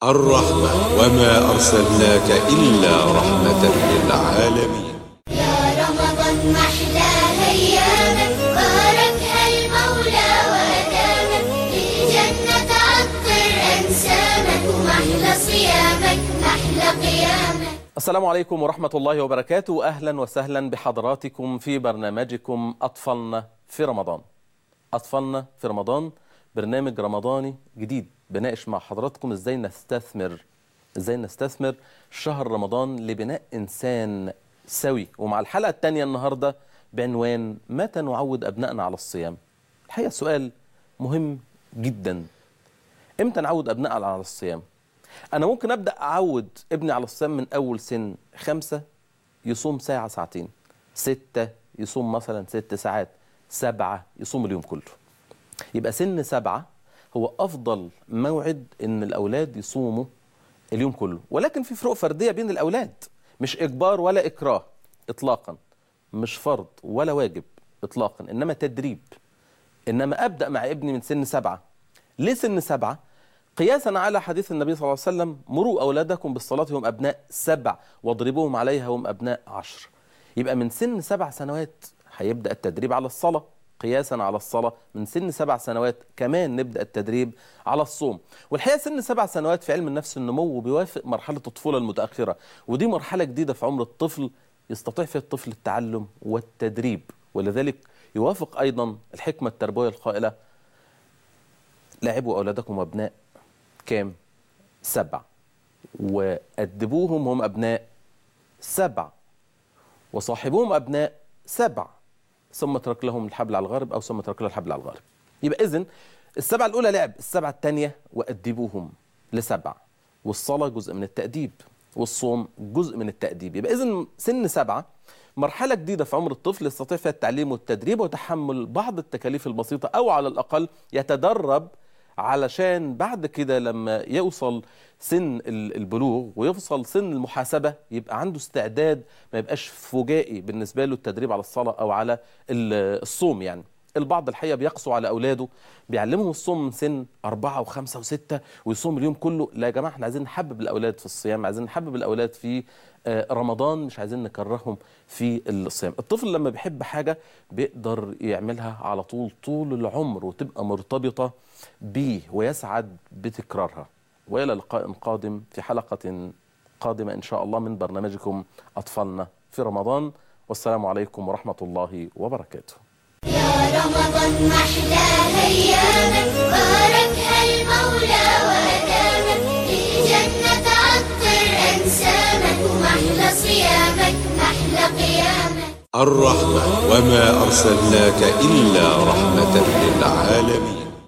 الرحمة وما أرسلناك إلا رحمة للعالمين يا رمضان محلى أيامك باركها المولى وأدامك للجنة عطر أنسامك ومحلى صيامك محلى قيامك السلام عليكم ورحمة الله وبركاته أهلا وسهلا بحضراتكم في برنامجكم أطفالنا في رمضان أطفالنا في رمضان برنامج رمضاني جديد بناقش مع حضراتكم إزاي نستثمر إزاي نستثمر شهر رمضان لبناء إنسان سوي ومع الحلقة الثانية النهاردة بعنوان متى نعود أبنائنا على الصيام الحقيقة سؤال مهم جدا إمتى نعود أبنائنا على الصيام أنا ممكن أبدأ أعود ابني على الصيام من أول سن خمسة يصوم ساعة ساعتين ستة يصوم مثلا ست ساعات سبعة يصوم اليوم كله يبقى سن سبعة هو أفضل موعد إن الأولاد يصوموا اليوم كله ولكن في فروق فردية بين الأولاد مش إجبار ولا إكراه إطلاقا مش فرض ولا واجب إطلاقا إنما تدريب إنما أبدأ مع ابني من سن سبعة ليه سن سبعة؟ قياسا على حديث النبي صلى الله عليه وسلم مروا أولادكم بالصلاة هم أبناء سبع واضربوهم عليها هم أبناء عشر يبقى من سن سبع سنوات هيبدأ التدريب على الصلاة قياسا على الصلاة من سن سبع سنوات كمان نبدأ التدريب على الصوم والحقيقة سن سبع سنوات في علم النفس النمو بيوافق مرحلة الطفولة المتأخرة ودي مرحلة جديدة في عمر الطفل يستطيع فيها الطفل التعلم والتدريب ولذلك يوافق أيضا الحكمة التربوية القائلة لاعبوا أولادكم أبناء كام؟ سبع وأدبوهم هم أبناء سبع وصاحبوهم أبناء سبع ثم اترك لهم الحبل على الغارب أو ثم اترك له الحبل على الغارب يبقى إذن السبعة الأولى لعب السبعة الثانية وأدبوهم لسبع والصلاة جزء من التأديب والصوم جزء من التأديب يبقى إذن سن سبعة مرحلة جديدة في عمر الطفل يستطيع فيها التعليم والتدريب وتحمل بعض التكاليف البسيطة أو على الأقل يتدرب علشان بعد كده لما يوصل سن ال- البلوغ ويوصل سن المحاسبة يبقى عنده استعداد ما يبقاش فجائي بالنسبة له التدريب على الصلاة أو على ال- الصوم يعني البعض الحقيقة بيقسو على أولاده بيعلمهم الصوم من سن أربعة وخمسة وستة ويصوم اليوم كله لا يا جماعة احنا عايزين نحبب الأولاد في الصيام عايزين نحبب الأولاد في آه، رمضان مش عايزين نكرههم في الصيام الطفل لما بيحب حاجة بيقدر يعملها على طول طول العمر وتبقى مرتبطة بيه ويسعد بتكرارها وإلى لقاء قادم في حلقة قادمة إن شاء الله من برنامجكم أطفالنا في رمضان والسلام عليكم ورحمة الله وبركاته يا رمضان محلى أيامك باركها المولى وأدامك للجنة عطر أنسامك ومحلى صيامك محلى قيامك الرحمة وما أرسلناك إلا رحمة للعالمين